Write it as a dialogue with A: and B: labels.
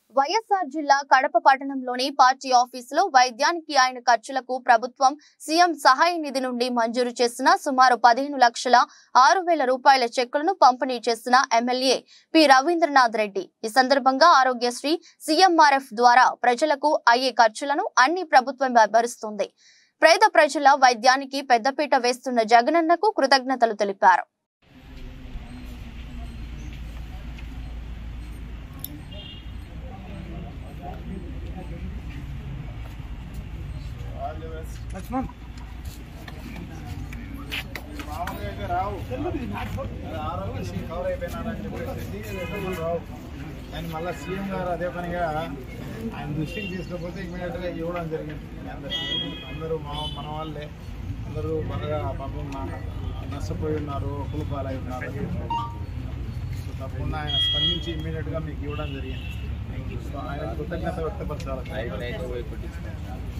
A: వైఎస్ఆర్ జిల్లా కడప పట్టణంలోని పార్టీ ఆఫీసులో వైద్యానికి ఆయన ఖర్చులకు ప్రభుత్వం సీఎం సహాయ నిధి నుండి మంజూరు చేసిన సుమారు పదిహేను లక్షల ఆరు వేల రూపాయల చెక్కులను పంపిణీ చేసిన ఎమ్మెల్యే పి రవీంద్రనాథ్ రెడ్డి ఈ సందర్భంగా ఆరోగ్యశ్రీ సీఎంఆర్ఎఫ్ ద్వారా ప్రజలకు అయ్యే ఖర్చులను అన్ని ప్రభుత్వం భరిస్తుంది పేద ప్రజల వైద్యానికి పెద్దపీట వేస్తున్న జగనన్నకు కృతజ్ఞతలు తెలిపారు
B: లక్ష్మణ్
C: మామూలుగా అయితే రావు అది ఆరోగ్యశ్రీ కవర్ అయిపోయినారని చెప్పేసి డబ్బులు రావు కానీ మళ్ళీ సీఎం గారు అదే పనిగా ఆయన దృష్టికి తీసుకపోతే ఇమీడియట్గా ఇవ్వడం జరిగింది అందరికీ అందరూ మా మన వాళ్ళే అందరూ బాగా పాపం మా నష్టపోయి ఉన్నారు కులపాలై ఉన్నారు సో తప్పకుండా ఆయన స్పందించి ఇమీడియట్గా మీకు ఇవ్వడం జరిగింది సో ఆయన కృతజ్ఞత వ్యక్తపరచాలి